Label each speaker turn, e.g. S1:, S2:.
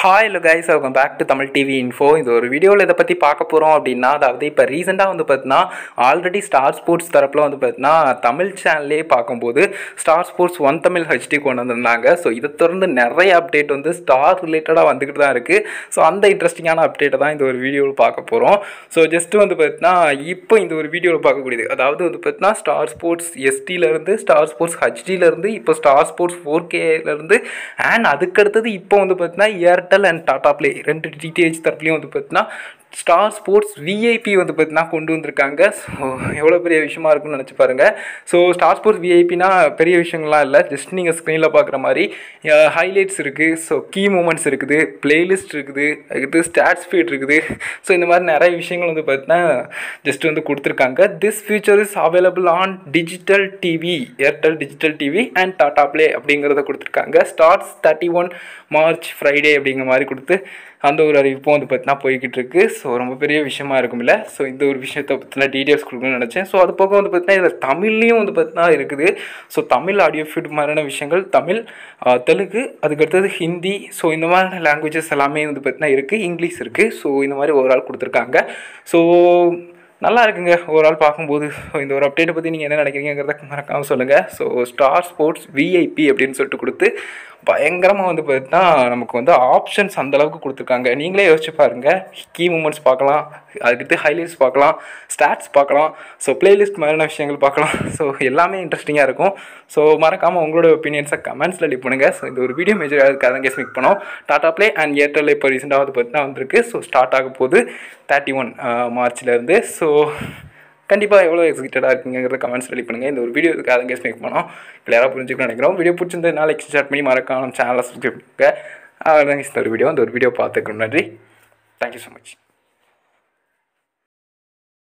S1: hi hello guys welcome back to Tamil TV info இது ஒரு வீடியோவில் இதை பற்றி பார்க்க போகிறோம் அப்படின்னா அதாவது இப்போ ரீசெண்டாக வந்து பார்த்தீங்கன்னா ஆல்ரெடி ஸ்டார் ஸ்போர்ட்ஸ் தரப்பில் வந்து பார்த்தீங்கன்னா தமிழ் சேனல்லே பார்க்கும்போது Star Sports one Tamil HD கொண்டு வந்திருந்தாங்க ஸோ இதை தொடர்ந்து நிறைய அப்டேட் வந்து ஸ்டார் ரிலேட்டடாக வந்துக்கிட்டு தான் இருக்குது ஸோ அந்த இன்ட்ரெஸ்டிங்கான அப்டேட்டை தான் இந்த ஒரு வீடியோவில் பார்க்க போகிறோம் ஸோ ஜஸ்ட்டு வந்து பார்த்தீங்கன்னா இப்போ இந்த ஒரு வீடியோவில் பார்க்கக்கூடியது அதாவது வந்து பார்த்தீங்கன்னா ஸ்டார் ஸ்போர்ட்ஸ் எஸ்டியிலேருந்து ஸ்டார் ஸ்போர்ட்ஸ் ஹெச்டியிலேருந்து இப்போ ஸ்டார் ஸ்போர்ட்ஸ் ஃபோர் கேலேருந்து அண்ட் அதுக்கடுத்தது இப்போ வந்து பார்த்தீங்கன்னா ஏர்டெல் அண்ட் டாடா ப்ளே ரெண்டு டிடிஹெச் தரப்புலையும் வந்து பார்த்தீங்கன்னா ஸ்டார் ஸ்போர்ட்ஸ் விஐபி வந்து பார்த்தீங்கன்னா கொண்டு வந்திருக்காங்க ஸோ எவ்வளோ பெரிய விஷயமா இருக்கும்னு நினச்சி பாருங்கள் ஸோ ஸ்டார் ஸ்போர்ட்ஸ் விஐபினா பெரிய விஷயங்கள்லாம் இல்லை ஜஸ்ட் நீங்கள் ஸ்க்ரீனில் பார்க்குற மாதிரி ஹைலைட்ஸ் இருக்குது ஸோ கீ மூமெண்ட்ஸ் இருக்குது பிளேலிஸ்ட் இருக்குது அதுக்கு ஸ்டாட் ஸ்பீட் இருக்குது ஸோ இந்த மாதிரி நிறைய விஷயங்கள் வந்து பார்த்தீங்கன்னா ஜஸ்ட் வந்து கொடுத்துருக்காங்க this future is available on digital TV Airtel digital TV and Tata Play அப்படிங்கிறத கொடுத்துருக்காங்க starts thirty one March Friday அப்படிங்கிற மாதிரி கொடுத்து அந்த ஒரு அறிவிப்பும் வந்து பார்த்தீங்கன்னா போய்கிட்டு இருக்கு ஸோ ரொம்ப பெரிய விஷயமா இருக்கும்ல ஸோ இந்த ஒரு விஷயத்தை பற்றின டீட்டெயில்ஸ் கொடுக்கணும்னு நினச்சேன் ஸோ அது போக வந்து பார்த்தீங்கன்னா இதில் தமிழ்லேயும் வந்து பார்த்தீங்கன்னா இருக்குது ஸோ தமிழ் ஆடியோ ஃபீட் மாதிரியான விஷயங்கள் தமிழ் ஆஹ், தெலுங்கு அதுக்கடுத்தது ஹிந்தி ஸோ இந்த மாதிரியான லாங்குவேஜஸ் எல்லாமே வந்து பார்த்தீங்கன்னா இருக்குது இங்கிலீஷ் இருக்குது ஸோ இந்த மாதிரி ஒரு ஆள் கொடுத்துருக்காங்க ஸோ நல்லா இருக்குங்க ஒரு ஆள் பார்க்கும்போது ஸோ இந்த ஒரு அப்டேட்டை பற்றி நீங்கள் என்ன நினைக்கிறீங்கிறத மறக்காமல் சொல்லுங்கள் ஸோ ஸ்டார் ஸ்போர்ட்ஸ் விஐபி அப்படின்னு சொல்லிட்டு கொடுத்து பயங்கரமாக வந்து பார்த்தீங்கன்னா நமக்கு வந்து ஆப்ஷன்ஸ் அந்த அளவுக்கு கொடுத்துருக்காங்க நீங்களே யோசிச்சு பாருங்கள் கீ மூமெண்ட்ஸ் பார்க்கலாம் அதுக்கடுத்து ஹைலைட்ஸ் பார்க்கலாம் ஸ்டாட்ஸ் பார்க்கலாம் ஸோ பிளேலிஸ்ட் மாதிரியான விஷயங்கள் பார்க்கலாம் ஸோ எல்லாமே இன்ட்ரெஸ்டிங்காக இருக்கும் ஸோ மறக்காமல் உங்களோட ஒப்பீனியன்ஸை கமெண்ட்ஸில் லீவ் பண்ணுங்கள் ஸோ இந்த ஒரு வீடியோ மேஜர் அதுக்காக தான் கேஸ் மேக் பண்ணோம் டாடா ப்ளே அண்ட் ஏர்டெல் இப்போ ரீசெண்டாக வந்து பார்த்தீங்கன்னா வந்திருக்கு ஸோ ஸ்டார்ட் ஆக போகுது தேர்ட்டி ஒன் மார்ச்லேருந்து ஸோ கண்டிப்பாக எவ்வளோ எக்ஸைட்டடாக இருக்குங்கிறத கமெண்ட்ஸ் ரெடி பண்ணுங்கள் இந்த ஒரு வீடியோ இதுக்காக தான் கேஸ் மேக் பண்ணோம் கிளியராக புரிஞ்சுக்கணும்னு நினைக்கிறோம் வீடியோ பிடிச்சிருந்தது நாளைக்கு ஷேர் பண்ணி மறக்காம சேனலை சப்ஸ்கிரைப் பண்ணுங்க அவ்வளோதான் இந்த ஒரு வீடியோ அந்த ஒரு வீடியோ பார்த்துக்கணும் நன்றி தேங்க்யூ ஸோ மச்